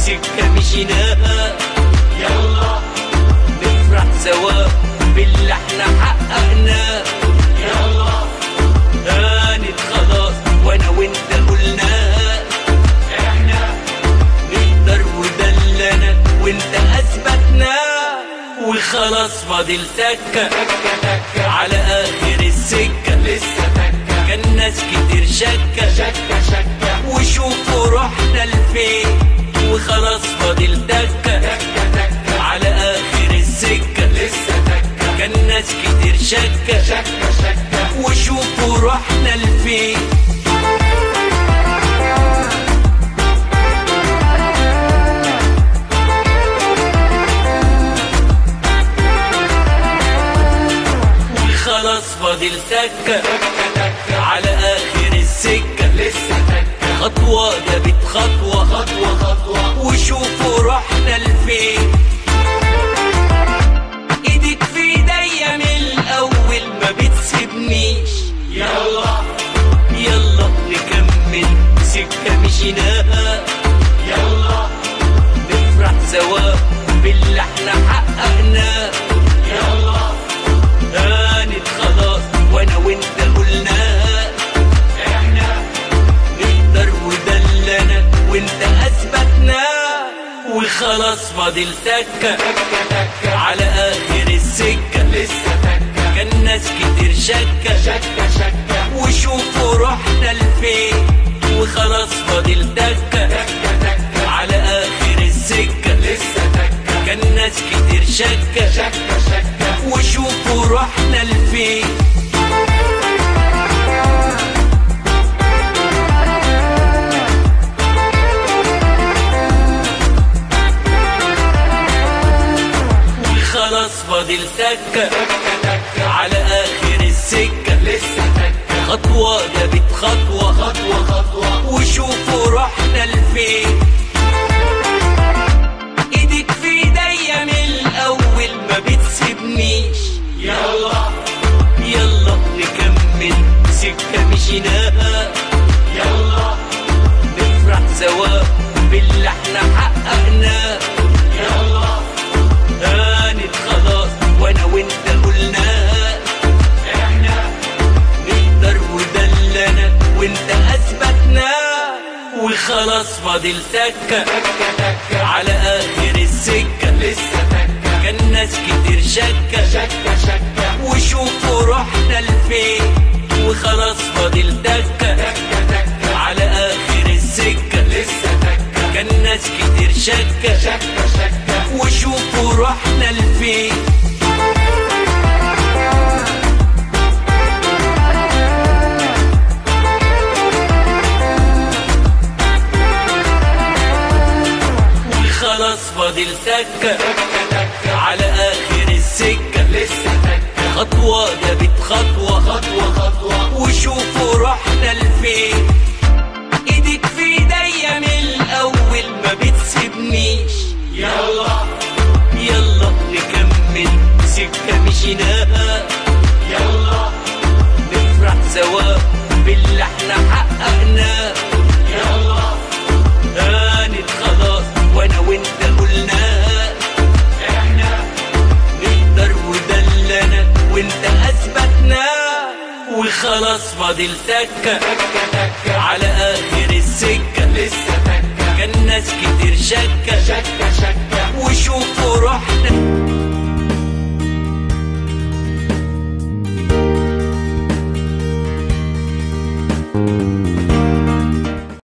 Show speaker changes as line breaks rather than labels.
سكة مشيناها يلا نفرح سوا باللي احنا حققناه يلا هانت خلاص وانا وانت قلناها احنا نقدر وده اللي انا وانت اثبتناه وخلاص فاضل تكة على اخر السكة لسه تكة كان ناس كتير شكة شكة شكة وشوفوا رحنا لفين وخلاص فاضل تكة على اخر السكة لسه تكة كان ناس كتير شكة شكة شكة وشوفوا رحنا لفين خلاص فاضل تكة على آخر السكة لسه تكة خطوة جابت خطوة خطوة خطوة وشوفوا رحنا لفين ايدك في ايديا من الأول ما بتسيبنيش يلا يلا نكمل سكة مشيناها يلا نفرح سوا باللي احنا حققناه يلا هانت خلاص وانا وانت قلناها احنا نقدر وده اللي انا وانت اثبتناه وخلاص فاضل تكة على اخر السكة لسه تكة كان ناس كتير شكة شكة شكة وشوفوا رحنا لفين وخلاص فاضل تكة على اخر السكة لسه تكة كان ناس كتير شكة شكة شكة وشوفوا رحنا لفين خلاص فاضل تكة على آخر السكة لسه تكة خطوة جابت خطوة خطوة خطوة وشوفوا رحنا لفين ايدك في ايديا من الأول ما بتسيبنيش يلا يلا نكمل سكة مشيناها يلا نفرح سوا باللي احنا حققناه يلا هانت خلاص وانا وانت قلناها احنا نقدر وده اللي انا وانت اثبتناه وخلاص فاضل تكة على اخر السكة لسه تكة كان ناس كتير شكة شكة شكة وشوفوا رحنا لفين وخلاص فاضل تكة على اخر السكة لسه تكة كان ناس كتير شكة شكة شكة وشوفوا رحنا لفين خلاص فاضل تكة على آخر السكة لسه تكة خطوة جابت خطوة خطوة خطوة وشوفوا رحنا لفين ايدك في ايديا من الأول ما بتسيبنيش يلا يلا نكمل سكة مشيناها يلا نفرح سوا باللي احنا حققناه يلا هانت خلاص وانا وانت قلناها احنا نقدر وده اللي انا وانت اثبتناه وخلاص فاضل تكة على اخر السكة لسه تكة كان ناس كتير شكة شكة